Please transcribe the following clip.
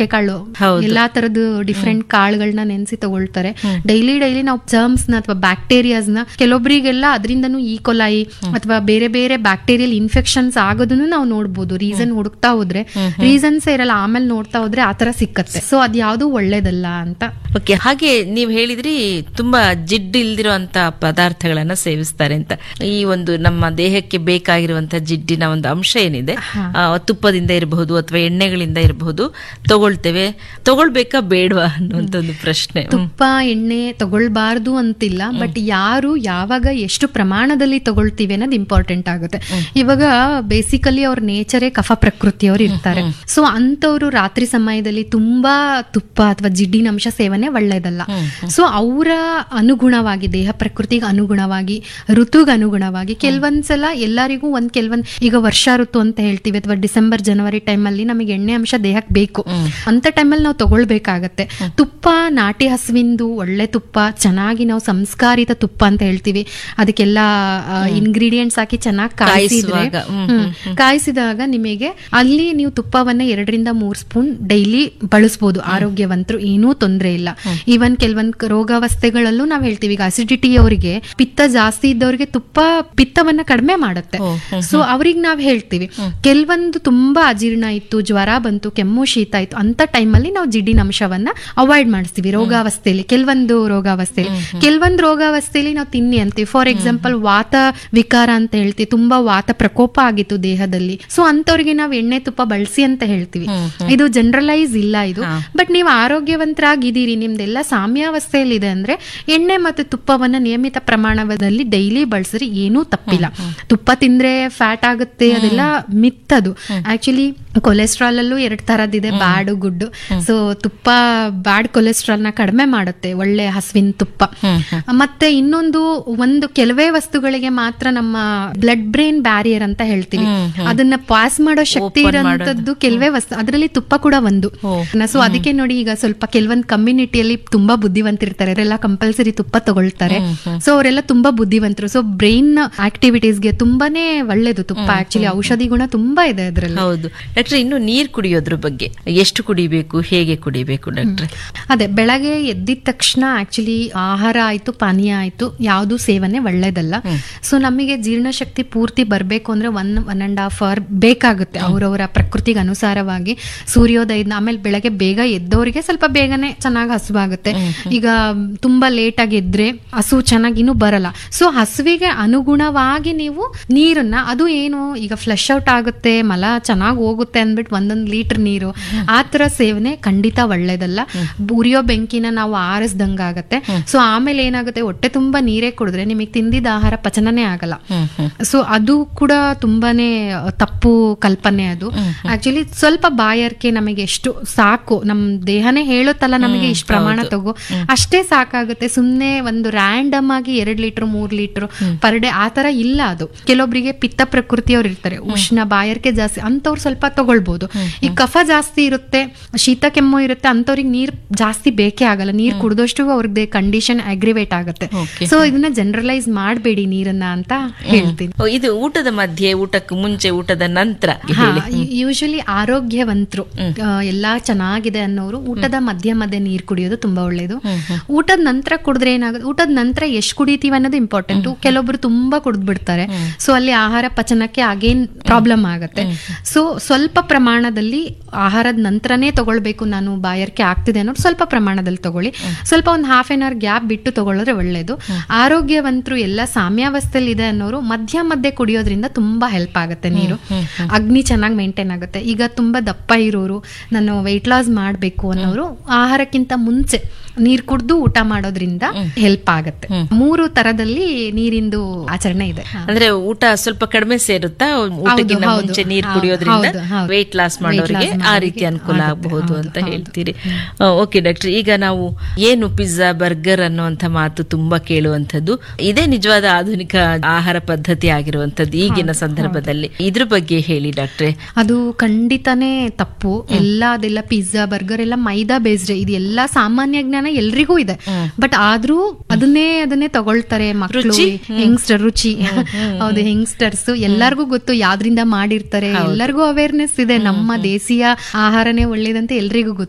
ಮೊಳಕೆ ಕಾಳು ಹೌದು. ಎಲ್ಲಾ ತರದ್ದು ಡಿಫ್ರೆಂಟ್ ಕಾಳುಗಳನ್ನ ನೆನೆಸಿ ತಗೊಳ್ತಾರೆ ಡೈಲಿ ಡೈಲಿ ನಾವು ಜರ್ಮ್ಸ್ ನ ಅಥವಾ ಬ್ಯಾಕ್ಟೀರಿಯಾಸ್ ನ ಕೆಲವೊಬ್ಬರಿಗೆಲ್ಲ ಅದರಿಂದನೂ ಈಕೊಲಾಯಿ ಅಥವಾ ಬೇರೆ ಬೇರೆ ಬ್ಯಾಕ್ಟೀರಿಯಲ್ ಇನ್ಫೆಕ್ಷನ್ಸ್ ಆಗೋದನ್ನು ನಾವು ನೋಡ್ಬೋದು ರೀಸನ್ ಹುಡುಕ್ತಾ ಹೋದ್ರೆ ರೀಸನ್ಸ್ ಇರಲ್ಲ ಆಮೇಲೆ ನೋಡ್ತಾ ಹೋದ್ರೆ ಆತರ ಸಿಕ್ಕತ್ತೆ ಸೊ ಅದ್ ಯಾವ್ದು ಒಳ್ಳೇದಲ್ಲ ಅಂತ ಓಕೆ ಹಾಗೆ ನೀವು ಹೇಳಿದ್ರಿ ತುಂಬಾ ಜಿಡ್ಡು ಇಲ್ದಿರುವಂತ ಪದಾರ್ಥಗಳನ್ನ ಸೇವಿಸ್ತಾರೆ ಅಂತ ಈ ಒಂದು ನಮ್ಮ ದೇಹಕ್ಕೆ ಬೇಕಾಗಿರುವಂತ ಜಿಡ್ಡಿನ ಒಂದು ಅಂಶ ಏನಿದೆ ಆ, ತುಪ್ಪದಿಂದ ಇರಬಹುದು ಅಥವಾ ಎಣ್ಣೆಗಳಿಂದ ಇರಬಹುದು ತಗೊಳ್ತೇವೆ ತಗೊಳ್ಬೇಕಾ ಬೇಡವಾ ಅನ್ನುವಂತ ಒಂದು ಪ್ರಶ್ನೆ ಹ್ಮ್. ತುಪ್ಪ ಎಣ್ಣೆ ತಗೊಳ್ಬಾರ್ದು ಅಂತಿಲ್ಲ ಬಟ್ ಯಾರು ಯಾವಾಗ ಎಷ್ಟು ಪ್ರಮಾಣದಲ್ಲಿ ತಗೊಳ್ತೀವಿ ಅನ್ನೋದು ಇಂಪಾರ್ಟೆಂಟ್ ಆಗುತ್ತೆ ಇವಾಗ ಬೇಸಿಕಲಿ ಅವ್ರ ನೇಚರೇ ಕಫ ಪ್ರಕೃತಿಯವ್ರು ಇರ್ತಾರೆ ಸೊ ಅಂತವ್ರು ರಾತ್ರಿ ಸಮಯದಲ್ಲಿ ತುಂಬಾ ತುಪ್ಪ ಅಥವಾ ಜಿಡ್ಡಿನ ಅಂಶ ಸೇವನೆ ಒಳ್ಳೇದಲ್ಲ ಸೊ ಅವರ ಅನುಗುಣವಾಗಿ ದೇಹ ಪ್ರಕೃತಿಗೆ ಅನುಗುಣವಾಗಿ ಋತುಗೆ ಅನುಗುಣವಾಗಿ ಕೆಲವೊಂದ್ಸಲ ಎಲ್ಲರಿಗೂ ಒಂದ್ ಕೆಲವೊಂದ್ ಈಗ ವರ್ಷ ಋತು ಅಂತ ಹೇಳ್ತೀವಿ ಅಥವಾ ಡಿಸೆಂಬರ್ ಜನವರಿ ಟೈಮಲ್ಲಿ ನಮಗೆ ಎಣ್ಣೆ ಅಂಶ ದೇಹಕ್ಕೆ ಬೇಕು ಅಂತ ಟೈಮಲ್ಲಿ ನಾವು ತಗೊಳ್ಬೇಕಾಗತ್ತೆ ತುಪ್ಪ ನಾಟಿ ಹಸುವಿಂದು ಒಳ್ಳೆ ತುಪ್ಪ ಚೆನ್ನಾಗಿ ನಾವು ಸಂಸ್ಕಾರಿತ ತುಪ್ಪ ಅಂತ ಹೇಳ್ತೀವಿ ಅದಕ್ಕೆಲ್ಲ ಇಂಗ್ರೀಡಿಯೆಂಟ್ಸ್ ಹಾಕಿ ಚೆನ್ನಾಗಿ ಕಾಯಿಸಿದ್ರೆ ಕಾಯಿಸುವಾಗ, ಹ್ಮ್, ಹ್ಮ್. ಕಾಯಿಸಿದಾಗ ನಿಮಗೆ ಅಲ್ಲಿ ನೀವು ತುಪ್ಪವನ್ನ ಎರಡರಿಂದ ಮೂರ್ ಸ್ಪೂನ್ ಡೈಲಿ ಬಳಸ್ಬೋದು ಆರೋಗ್ಯವಂತರು ಏನೂ ತೊಂದರೆ ಇಲ್ಲ ಈವನ್ ಕೆಲವೊಂದ್ ರೋಗಾವಸ್ಥೆಗಳಲ್ಲೂ ನಾವ್ ಹೇಳ್ತೀವಿ ಈಗ ಅಸಿಡಿಟಿ ಅವರಿಗೆ ಪಿತ್ತ ಜಾಸ್ತಿ ಇದ್ದವ್ರಿಗೆ ತುಪ್ಪ ಪಿತ್ತವನ್ನ ಕಡಿಮೆ ಮಾಡುತ್ತೆ ಓ, ಸೊ ಅವ್ರಿಗೆ ನಾವ್ ಹೇಳ್ತೀವಿ ಕೆಲವೊಂದು ತುಂಬಾ ಅಜೀರ್ಣ ಇತ್ತು ಜ್ವರ ಬಂತು ಕೆಮ್ಮು ಶೀತ ಇತ್ತು ಅಂತ ಟೈಮಲ್ಲಿ ನಾವು ಜಿಡ್ಡಿನ ಅಂಶವನ್ನ ಅವಾಯ್ಡ್ ಮಾಡಿಸ್ತೀವಿ ರೋಗಾವಸ್ಥೆಯಲ್ಲಿ ಕೆಲವೊಂದು ರೋಗಾವಸ್ಥೆಯಲ್ಲಿ ಕೆಲವೊಂದು ರೋಗಾವಸ್ಥೆಯಲ್ಲಿ ನಾವು ತಿನ್ನಿ ಅಂತೀವಿ ಫಾರ್ ಎಕ್ಸಾಂಪಲ್ ವಾತ ವಿಕಾರ ಅಂತ ಹೇಳ್ತೀವಿ ತುಂಬಾ ವಾತ ಪ್ರಕೋಪ ಆಗಿತ್ತು ದೇಹದಲ್ಲಿ ಸೊ ಅಂತವ್ರಿಗೆ ನಾವು ಎಣ್ಣೆ ತುಪ್ಪ ಬಳಸಿ ಅಂತ ಹೇಳ್ತೀವಿ ಇದು ಜನರಲೈಸ್ ಇಲ್ಲ ಇದು ಬಟ್ ನೀವು ಆರೋಗ್ಯವಂತರಾಗಿದ್ದೀರಿ ನಿಮ್ದೆಲ್ಲ ಸಾಮ್ಯಾವಸ್ಥೆಯಲ್ಲಿ ಇದೆ ಅಂದ್ರೆ ಎಣ್ಣೆ ಮತ್ತು ತುಪ್ಪವನ್ನ ನಿಯಮಿತ ಪ್ರಮಾಣದಲ್ಲಿ ಡೈಲಿ ಬಳಸಿದ್ರೆ ಏನೂ ತಪ್ಪಿಲ್ಲ ತುಪ್ಪ ತಿಂದ್ರೆ ಫ್ಯಾಟ್ ಆಗುತ್ತೆ ಅದೆಲ್ಲ ಮಿತ್ತದು ಆಕ್ಚುಲಿ ಕೊಲೆಸ್ಟ್ರಾಲ್ ಅಲ್ಲೂ ಎರಡ್ ತರದಿದೆ ಬ್ಯಾಡ್ ಗುಡ್ ಸೊ ತುಪ್ಪ ಬ್ಯಾಡ್ ಕೊಲೆಸ್ಟ್ರಾಲ್ ನ ಕಡಿಮೆ ಮಾಡುತ್ತೆ ಒಳ್ಳೆ ಹಸುವಿನ ತುಪ್ಪ ಮತ್ತೆ ಇನ್ನೊಂದು ಒಂದು ಕೆಲವೇ ವಸ್ತುಗಳಿಗೆ ಮಾತ್ರ ನಮ್ಮ ಬ್ಲಡ್ ಬ್ರೈನ್ ಬ್ಯಾರಿಯರ್ ಅಂತ ಹೇಳ್ತೀವಿ ಅದನ್ನ ಪಾಸ್ ಮಾಡೋ ಶಕ್ತಿ ಇರೋಂಥದ್ದು ಕೆಲವೇ ವಸ್ತು ಅದರಲ್ಲಿ ತುಪ್ಪ ಕೂಡ ಒಂದು ಸೊ ಅದಕ್ಕೆ ನೋಡಿ ಈಗ ಸ್ವಲ್ಪ ಕೆಲವೊಂದು ಕಮ್ಯುನಿಟಿಯಲ್ಲಿ ತುಂಬಾ ಬುದ್ಧಿವಂತಿರ್ತಾರೆ ಅವರೆಲ್ಲ ಕಂಪಲ್ಸರಿ ತುಪ್ಪ ತಗೊಳ್ತಾರೆ ಸೊ ಅವರೆಲ್ಲ ತುಂಬಾ ಬುದ್ಧಿವಂತರು ಸೊ ಬ್ರೈನ್ ಆಕ್ಟಿವಿಟೀಸ್ಗೆ ತುಂಬಾನೇ ಒಳ್ಳೇದು ತುಪ್ಪ ಆಕ್ಚುಲಿ ಔಷಧಿ ಗುಣ ತುಂಬಾ ಇದೆ ಅದರಲ್ಲಿ ಹೌದು ಡಾಕ್ಟ್ರೆ ಇನ್ನು ನೀರ್ ಕುಡಿಯೋದ್ರ ಬಗ್ಗೆ ಎಷ್ಟು ಕುಡಿಬೇಕು ಹೇಗೆ ಕುಡಿಬೇಕು ಡಾಕ್ಟ್ರೆ ಅದೇ ಬೆಳಗ್ಗೆ ಎದ್ದಿದ ತಕ್ಷಣ ಆಕ್ಚುಲಿ ಆಹಾರ ಆಯ್ತು ಪಾನೀಯ ಆಯ್ತು ಯಾವುದು ಸೇವನೆ ಒಳ್ಳೇದಲ್ಲ ಸೊ ನಮಗೆ ಜೀರ್ಣಶಕ್ತಿ ಪೂರ್ತಿ ಬರಬೇಕು ಅಂದ್ರೆ one one and half hour ಬೇಕಾಗುತ್ತೆ ಅವರವರ ಪ್ರಕೃತಿಗೆ ಅನುಸಾರವಾಗಿ ಸೂರ್ಯೋದಯದ ಆಮೇಲೆ ಬೆಳಗ್ಗೆ ಬೇಗ ಎದ್ದವರಿಗೆ ಸ್ವಲ್ಪ ಬೇಗನೆ ಚೆನ್ನಾಗಿ ಹಸುವಾಗುತ್ತೆ ಈಗ ತುಂಬಾ ಲೇಟ್ ಆಗಿ ಎದ್ರೆ ಹಸು ಚೆನ್ನಾಗಿ ಇನ್ನೂ ಬರಲ್ಲ ಸೊ ಹಸುವಿಗೆ ಅನುಗುಣವಾಗಿ ನೀವು ನೀರನ್ನ ಅದು ಏನು ಈಗ ಫ್ಲಶ್ ಔಟ್ ಆಗುತ್ತೆ ಮಲ ಚೆನ್ನಾಗಿ ಹೋಗುತ್ತೆ ಅಂದ್ಬಿಟ್ಟು ಒಂದೊಂದು ಲೀಟರ್ ನೀರು ಆ ತರ ಸೇವನೆ ಖಂಡಿತ ಒಳ್ಳೇದಲ್ಲ ಉರಿಯೋ ಬೆಂಕಿನ ನಾವು ಆರಿಸ್ದಂಗಾಗತ್ತೆ ಸೊ ಆಮೇಲೆ ಏನಾಗುತ್ತೆ ಹೊಟ್ಟೆ ತುಂಬಾ ನೀರೇ ಕುಡಿದ್ರೆ ನಿಮಗೆ ತಿಂದಿದ್ದ ಆಹಾರ ಪಚನನೇ ಆಗಲ್ಲ ಸೊ ಅದು ಕೂಡ ತುಂಬಾನೇ ತಪ್ಪು ಕಲ್ಪನೆ ಅದು ಆಕ್ಚುಲಿ ಸ್ವಲ್ಪ ಬಾಯಾರಿಕೆ ನಮಗೆ ಎಷ್ಟು ಸಾಕು ನಮ್ ದೇಹನೇ ಹೇಳುತ್ತಲ್ಲ ನಮಗೆ ಇಷ್ಟು ಪ್ರಮಾಣ ತಗೋ ಅಷ್ಟೇ ಸಾಕಾಗುತ್ತೆ ಸುಮ್ನೆ ಒಂದು ರ್ಯಾಂಡಮ್ ಆಗಿ ಎರಡ್ ಲೀಟರ್ ಮೂರ್ ಲೀಟರ್ ಪರ್ ಡೇ ಆ ತರ ಇಲ್ಲ ಅದು ಕೆಲವೊಬ್ಬರಿಗೆ ಪಿತ್ತ ಪ್ರಕೃತಿಯವ್ರು ಇರ್ತಾರೆ ಉಷ್ಣ ಬಾಯಾರಿಕೆ ಜಾಸ್ತಿ ಅಂತವ್ರು ಸ್ವಲ್ಪ ತಗೊಳ್ಬಹುದು ಈ ಕಫ ಜಾಸ್ತಿ ಇರುತ್ತೆ ಶೀತ ಕೆಮ್ಮು ಇರುತ್ತೆ ಅಂತವ್ರಿಗೆ ನೀರ್ ಜಾಸ್ತಿ ಬೇಕೇ ಆಗಲ್ಲ ನೀರ್ ಕುಡ್ದಷ್ಟು ಅವ್ರಿಗೆ ಕಂಡೀಷನ್ ಅಗ್ರಿವೇಟ್ ಆಗುತ್ತೆ Okay. ಸೊ ಇದನ್ನ ಜನರಲೈಸ್ ಮಾಡಬೇಡಿ ನೀರನ್ನ ಅಂತ ಹೇಳ್ತೀನಿ ಓ, ಇದು ಊಟದ ಮಧ್ಯೆ ಊಟಕ್ಕೆ ಮುಂಚೆ ಊಟದ ನಂತರ ಹೇಳಿ ಯೂಶಲಿ ಆರೋಗ್ಯವಂತರು ಆ, ಎಲ್ಲಾ ಚೆನ್ನಾಗಿದೆ ಅನ್ನೋರು ಊಟದ ಮಧ್ಯ ಮಧ್ಯ ನೀರ್ ಕುಡಿಯೋದು ತುಂಬಾ ಒಳ್ಳೇದು ಊಟದ ನಂತರ ಕುಡಿದ್ರೆ ಏನಾಗುತ್ತೆ ಊಟದ ನಂತರ ಎಷ್ಟು ಕುಡಿತೀವಿ ಅನ್ನೋದು ಇಂಪಾರ್ಟೆಂಟ್ ಕೆಲವೊಬ್ರು ತುಂಬಾ ಕುಡಿದ್ಬಿಡ್ತಾರೆ ಸೊ ಅಲ್ಲಿ ಆಹಾರ ಪಚನಕ್ಕೆ ಅಗೇನ್ ಪ್ರಾಬ್ಲಮ್ ಆಗುತ್ತೆ ಸೊ ಸ್ವಲ್ಪ ಪ್ರಮಾಣದಲ್ಲಿ ಆಹಾರದ ನಂತರನೇ ತಗೊಳ್ಬೇಕು ನಾನು ಬಾಯಾರಿಕೆ ಆಗ್ತಿದೆ ಅನ್ನೋರು ಸ್ವಲ್ಪ ಪ್ರಮಾಣದಲ್ಲಿ ತಗೊಳ್ಳಿ ಸ್ವಲ್ಪ ಒಂದು ಹಾಫ್ ಎನ್ ಅವರ್ ಗ್ಯಾಪ್ ಬಿಟ್ಟು ತಗೊಳ್ಳೋದ್ರೆ ಒಳ್ಳೇದು ಆರೋಗ್ಯವಂತರು ಎಲ್ಲ ಸಾಮ್ಯಾವಸ್ಥೆಯಲ್ಲಿ ಇದೆ ಅನ್ನೋರು ಮಧ್ಯ ಮಧ್ಯೆ ಕುಡಿಯೋದ್ರಿಂದ ತುಂಬಾ ಹೆಲ್ಪ್ ಆಗುತ್ತೆ ನೀರು ಅಗ್ನಿ ಚೆನ್ನಾಗಿ ಮೇಂಟೈನ್ ಆಗುತ್ತೆ ಈಗ ತುಂಬಾ ದಪ್ಪ ಇರೋರು ನಾನು ವೆಯ್ಟ್ ಲಾಸ್ ಮಾಡಬೇಕು ಅನ್ನೋರು ಆಹಾರಕ್ಕಿಂತ ಮುಂಚೆ ನೀರ್ ಕುಡ್ದು ಊಟ ಮಾಡೋದ್ರಿಂದ ಹೆಲ್ಪ್ ಆಗುತ್ತೆ ಮೂರು ತರದಲ್ಲಿ ನೀರಿಂದು ಆಚರಣೆ ಇದೆ ಅಂದ್ರೆ ಊಟ ಸ್ವಲ್ಪ ಕಡಿಮೆ ಸೇರುತ್ತಾ ಊಟಕ್ಕಿಂತ ಹೌದು. ಮುಂಚೆ ನೀರ್ ಹೌದು, ಕುಡಿಯೋದ್ರಿಂದ ಹೌದು, ಹೌದು. ವೆಯ್ಟ್ ಲಾಸ್ Weight ಮಾಡೋರಿಗೆ loss ಆ ಮಾಡೋರಿಗೆ ರೀತಿ ಅನುಕೂಲ ಆಗುತ್ತೆ, ಆಗಬಹುದು ಹೌದು, ಅಂತ ಹೌದು. ಹೇಳ್ತೀರಿ ಓಕೆ ಡಾಕ್ಟರ್ ಈಗ ನಾವು ಏನು ಪಿಜ್ಜಾ ಬರ್ಗರ್ ಅನ್ನುವಂಥ ಮಾತು ತುಂಬಾ ಕೇಳುವಂಥದ್ದು ಇದೇ ನಿಜವಾದ ಆಧುನಿಕ ಆಹಾರ ಪದ್ಧತಿ ಆಗಿರುವಂತದ್ದು ಈಗಿನ ಸಂದರ್ಭದಲ್ಲಿ ಇದ್ರ ಬಗ್ಗೆ ಹೇಳಿ ಡಾಕ್ಟ್ರೆ ಅದು ಖಂಡಿತನೇ ತಪ್ಪು ಎಲ್ಲ ಅದೆಲ್ಲ ಪಿಜ್ಜಾ ಬರ್ಗರ್ ಎಲ್ಲ ಮೈದಾ ಬೇಸ್ಡ್ ಇದು ಎಲ್ಲ ಸಾಮಾನ್ಯ ಜ್ಞಾನ ಎಲ್ರಿಗೂ ಇದೆ ಬಟ್ ಆದ್ರೂ ಅದನ್ನೇ ಅದನ್ನೇ ತಗೊಳ್ತಾರೆ ಮಕ್ಕಳು ರುಚಿ? ಯಂಗ್ಸ್ಟರ್ ರುಚಿ ಹೌದು ಯಂಗ್ಸ್ಟರ್ಸ್ ಎಲ್ಲರಿಗೂ ಗೊತ್ತು ಯಾವ್ದ್ರಿಂದ ಮಾಡಿರ್ತಾರೆ ಎಲ್ಲರಿಗೂ ಅವೇರ್ನೆಸ್ ಇದೆ ನಮ್ಮ ದೇಸಿಯ ಆಹಾರನೇ ಒಳ್ಳೇದಂತ ಎಲ್ರಿಗೂ ಗೊತ್ತು